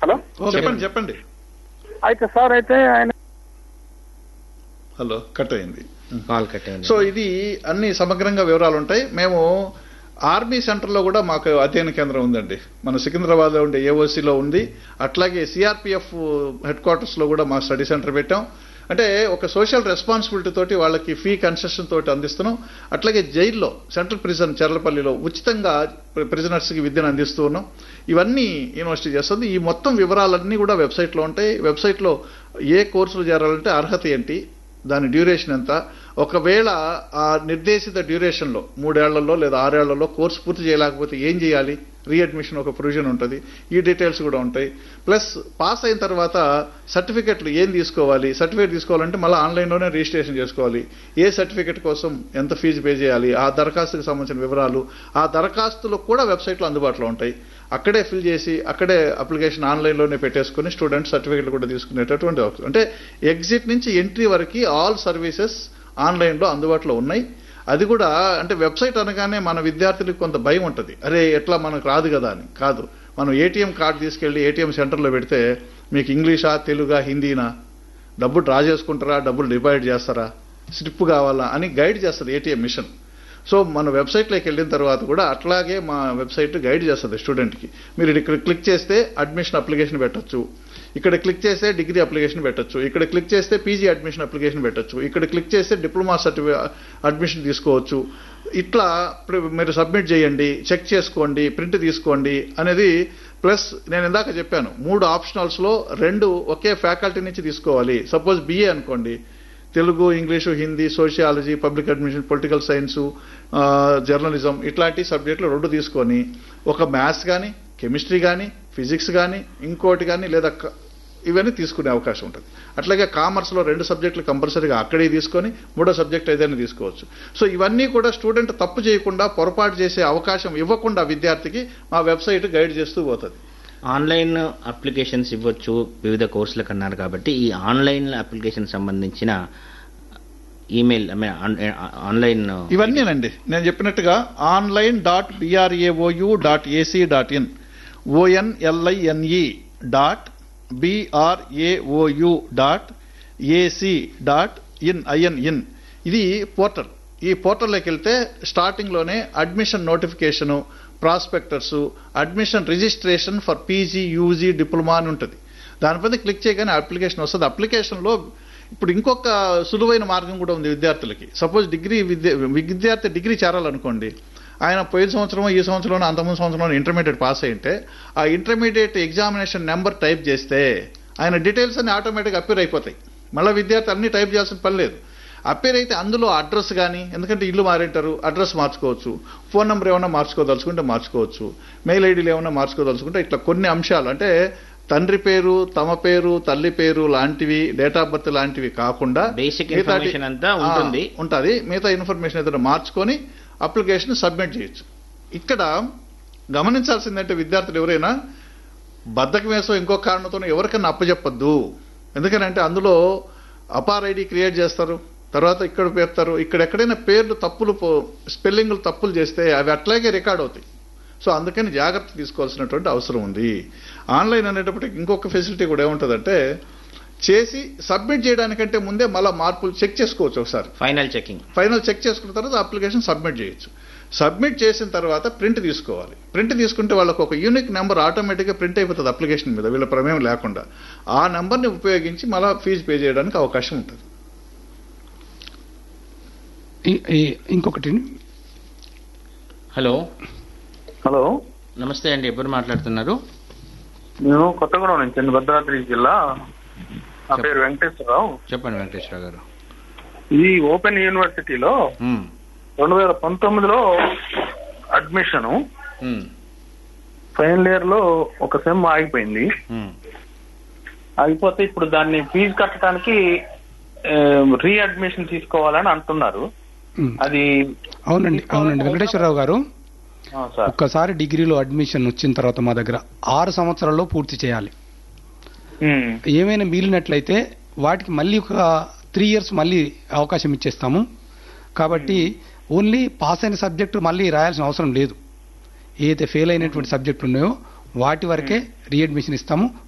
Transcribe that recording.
Hello okay. చెప్పండి చెప్పండి అయితే సార్ అయితే ఆయన హలో కట్ అయింది కాల్ కట్టేయండి సో ఇది అన్ని సమగ్రంగా వివరాలు ఉంటాయి మేము ఆర్మీ సెంటర్లో కూడా మాకు అధ్యయన కేంద్రం ఉందండి మన సికింద్రాబాద్లో ఉండే ఏఓసీలో ఉంది అట్లాగే సిఆర్పిఎఫ్ హెడ్ క్వార్టర్స్లో కూడా మా స్టడీ సెంటర్ పెట్టాం అంటే ఒక సోషల్ రెస్పాన్సిబిలిటీ తోటి వాళ్ళకి ఫీ కన్సెషన్ తోటి అందిస్తున్నాం అట్లాగే జైల్లో సెంట్రల్ ప్రిజన్ చెర్లపల్లిలో ఉచితంగా ప్రిజనర్స్కి విద్యను అందిస్తూ ఉన్నాం ఇవన్నీ యూనివర్సిటీ చేస్తుంది ఈ మొత్తం వివరాలన్నీ కూడా వెబ్సైట్లో ఉంటాయి వెబ్సైట్లో ఏ కోర్సులు చేరాలంటే అర్హత ఏంటి దాని డ్యూరేషన్ ఎంత ఒకవేళ ఆ నిర్దేశిత డ్యూరేషన్లో మూడేళ్లలో లేదా ఆరేళ్లలో కోర్సు పూర్తి చేయలేకపోతే ఏం చేయాలి రీఅడ్మిషన్ ఒక ప్రొవిజన్ ఉంటుంది ఈ డీటెయిల్స్ కూడా ఉంటాయి ప్లస్ పాస్ అయిన తర్వాత సర్టిఫికెట్లు ఏం తీసుకోవాలి సర్టిఫికేట్ తీసుకోవాలంటే మళ్ళీ ఆన్లైన్లోనే రిజిస్ట్రేషన్ చేసుకోవాలి ఏ సర్టిఫికెట్ కోసం ఎంత ఫీజు పే చేయాలి ఆ దరఖాస్తుకు సంబంధించిన వివరాలు ఆ దరఖాస్తులు కూడా వెబ్సైట్లో అందుబాటులో ఉంటాయి అక్కడే ఫిల్ చేసి అక్కడే అప్లికేషన్ ఆన్లైన్లోనే పెట్టేసుకుని స్టూడెంట్ సర్టిఫికెట్లు కూడా తీసుకునేటటువంటి అవకాశం అంటే ఎగ్జిట్ నుంచి ఎంట్రీ వరకు ఆల్ సర్వీసెస్ ఆన్లైన్లో అందుబాటులో ఉన్నాయి అది కూడా అంటే వెబ్సైట్ అనగానే మన విద్యార్థులకు కొంత భయం ఉంటుంది అరే ఎట్లా మనకు రాదు కదా అని కాదు మనం ఏటీఎం కార్డు తీసుకెళ్లి ఏటీఎం సెంటర్లో పెడితే మీకు ఇంగ్లీషా తెలుగా హిందీనా డబ్బు డ్రా చేసుకుంటారా డబ్బులు డిపాజిట్ చేస్తారా స్లిప్ కావాలా అని గైడ్ చేస్తుంది ఏటీఎం మిషన్ సో మన వెబ్సైట్లోకి వెళ్ళిన తర్వాత కూడా అట్లాగే మా వెబ్సైట్ గైడ్ చేస్తుంది స్టూడెంట్కి మీరు ఇక్కడ క్లిక్ చేస్తే అడ్మిషన్ అప్లికేషన్ పెట్టొచ్చు ఇక్కడ క్లిక్ చేస్తే డిగ్రీ అప్లికేషన్ పెట్టొచ్చు ఇక్కడ క్లిక్ చేస్తే పీజీ అడ్మిషన్ అప్లికేషన్ పెట్టొచ్చు ఇక్కడ క్లిక్ చేస్తే డిప్లొమా సర్టిఫి అడ్మిషన్ తీసుకోవచ్చు ఇట్లా ప్ర- మీరు సబ్మిట్ చేయండి చెక్ చేసుకోండి ప్రింట్ తీసుకోండి అనేది ప్లస్ నేను ఇందాక చెప్పాను మూడు ఆప్షనల్స్లో రెండు ఒకే ఫ్యాకల్టీ నుంచి తీసుకోవాలి సపోజ్ బిఏ అనుకోండి Telugu English Hindi sociology public admission political science journalism ఇట్లాంటి సబ్జెక్టులు రెండు తీసుకొని ఒక మ్యాథ్స్ కానీ కెమిస్ట్రీ కానీ ఫిజిక్స్ కానీ ఇంకోటి కానీ లేదా క- ఇవన్నీ తీసుకునే అవకాశం ఉంటుంది అట్లాగే కామర్స్లో రెండు సబ్జెక్టులు కంపల్సరీగా అక్కడే తీసుకొని మూడో సబ్జెక్ట్ ఏదైనా తీసుకోవచ్చు సో ఇవన్నీ కూడా స్టూడెంట్ తప్పు చేయకుండా పొరపాటు చేసే అవకాశం ఇవ్వకుండా విద్యార్థికి మా వెబ్సైట్ గైడ్ చేస్తూ పోతుంది ఆన్లైన్ అప్లికేషన్స్ ఇవ్వచ్చు వివిధ కోర్సులకు అన్నారు కాబట్టి ఈ ఆన్లైన్ అప్లికేషన్ సంబంధించిన ఈమెయిల్ ఐ మీన్ ఆన్లైన్ ఇవన్నీనండి నేను చెప్పినట్టుగా online dot B R A O U dot A C dot in O N L I N E dot B R A O U dot A C dot in I N in ఇది పోర్టల్ ఈ పోర్టల్లోకి వెళ్తే స్టార్టింగ్లోనే admission notification prospectus admission registration for PG UG diploma అని ఉంటుంది దానిపైన క్లిక్ చేయగానే అప్లికేషన్ వస్తుంది అప్లికేషన్లో ఇప్పుడు ఇంకొక సులువైన మార్గం కూడా ఉంది విద్యార్థులకి సపోజ్ డిగ్రీ విద్య విద్యార్థి డిగ్రీ చేరాలనుకోండి ఆయన పోయిన సంవత్సరం ఈ సంవత్సరంలో అంతకుముందు సంవత్సరంలో ఇంటర్మీడియట్ పాస్ అయింటే ఆ ఇంటర్మీడియట్ ఎగ్జామినేషన్ నెంబర్ టైప్ చేస్తే ఆయన డీటెయిల్స్ అన్ని ఆటోమేటిక్గా అప్పీర్ అయిపోతాయి మళ్ళీ విద్యార్థి అన్ని టైప్ చేయాల్సిన పని లేదు అప్పేర్ అయితే అందులో అడ్రస్ కానీ ఎందుకంటే ఇల్లు మారేంటారు అడ్రస్ మార్చుకోవచ్చు ఫోన్ నెంబర్ ఏమైనా మార్చుకోదలుచుకుంటే మార్చుకోవచ్చు మెయిల్ ఐడీలు ఏమైనా మార్చుకోదలుచుకుంటే ఇట్లా కొన్ని అంశాలు అంటే తండ్రి పేరు తమ పేరు తల్లి పేరు లాంటివి డేట్ ఆఫ్ బర్త్ లాంటివి కాకుండా Basic మిగతాటి- information అంతా ఉంటుంది. ఆ, ఉంటుంది మిగతా ఇన్ఫర్మేషన్ ఏదైనా మార్చుకొని అప్లికేషన్ సబ్మిట్ చేయొచ్చు ఇక్కడ గమనించాల్సిందంటే విద్యార్థులు ఎవరైనా బద్దకం వేసో ఇంకో కారణంతో ఎవరికైనా అప్పచెప్పద్దు ఎందుకనంటే అందులో అపార్ ఐడి క్రియేట్ చేస్తారు తర్వాత ఇక్కడ పెడతారు ఇక్కడ ఎక్కడైనా పేర్లు తప్పులు పో- స్పెల్లింగ్లు తప్పులు చేస్తే అవి అట్లాగే రికార్డ్ అవుతాయి సో అందుకని జాగ్రత్త తీసుకోవాల్సినటువంటి అవసరం ఉంది ఆన్లైన్ అనేటప్పటికి ఇంకొక ఫెసిలిటీ కూడా ఏముంటుందంటే చేసి సబ్మిట్ చేయడానికంటే ముందే మళ్ళీ మార్పులు చెక్ చేసుకోవచ్చు ఒకసారి ఫైనల్ చెకింగ్ ఫైనల్ చెక్ చేసుకున్న తర్వాత అప్లికేషన్ సబ్మిట్ చేయొచ్చు సబ్మిట్ చేసిన తర్వాత ప్రింట్ తీసుకోవాలి ప్రింట్ తీసుకుంటే వాళ్ళకు ఒక యూనిక్ నెంబర్ ఆటోమేటిక్గా ప్రింట్ అయిపోతుంది అప్లికేషన్ మీద వీళ్ళ ప్రమేయం లేకుండా ఆ నెంబర్ని ఉపయోగించి మళ్ళీ ఫీజు పే చేయడానికి అవకాశం ఉంటుంది ఈ- ఈ- ఇంకొకటి హలో హలో నమస్తే అండి ఎవరు మాట్లాడుతున్నారు నేను కొత్తగూడెం నుంచి అండి, భద్రాద్రి జిల్లా నా పేరు వెంకటేశ్వరరావు చెప్పండి వెంకటేశ్వర గారు ఈ ఓపెన్ యూనివర్సిటీలో మ్మ్. రెండు వేల పంతొమ్మిదిలో అడ్మిషన్ మ్మ్. ఫైనల్ ఇయర్ లో ఒక సెమ్ ఆగిపోయింది మ్మ్. ఆగిపోతే ఇప్పుడు దాన్ని ఫీజు కట్టడానికి రీ అడ్మిషన్ తీసుకోవాలని అంటున్నారు ఉమ్. అది అవునండి అవునండి వెంకటేశ్వరరావు గారు ఆ, సార్ ఒక్కసారి డిగ్రీలో అడ్మిషన్ వచ్చిన తర్వాత మా దగ్గర ఆరు సంవత్సరాల్లో పూర్తి చేయాలి ఉమ్, ఏమైనా మిగిలినట్లయితే వాటికి మళ్ళీ ఒక త్రీ ఇయర్స్ మళ్ళీ అవకాశం ఇచ్చేస్తాము కాబట్టి ఓన్లీ పాస్ అయిన సబ్జెక్టు మళ్ళీ రాయాల్సిన అవసరం లేదు ఏదైతే ఫెయిల్ అయినటువంటి సబ్జెక్టులు ఉన్నాయో వాటి వరకే రీఅడ్మిషన్ ఇస్తాము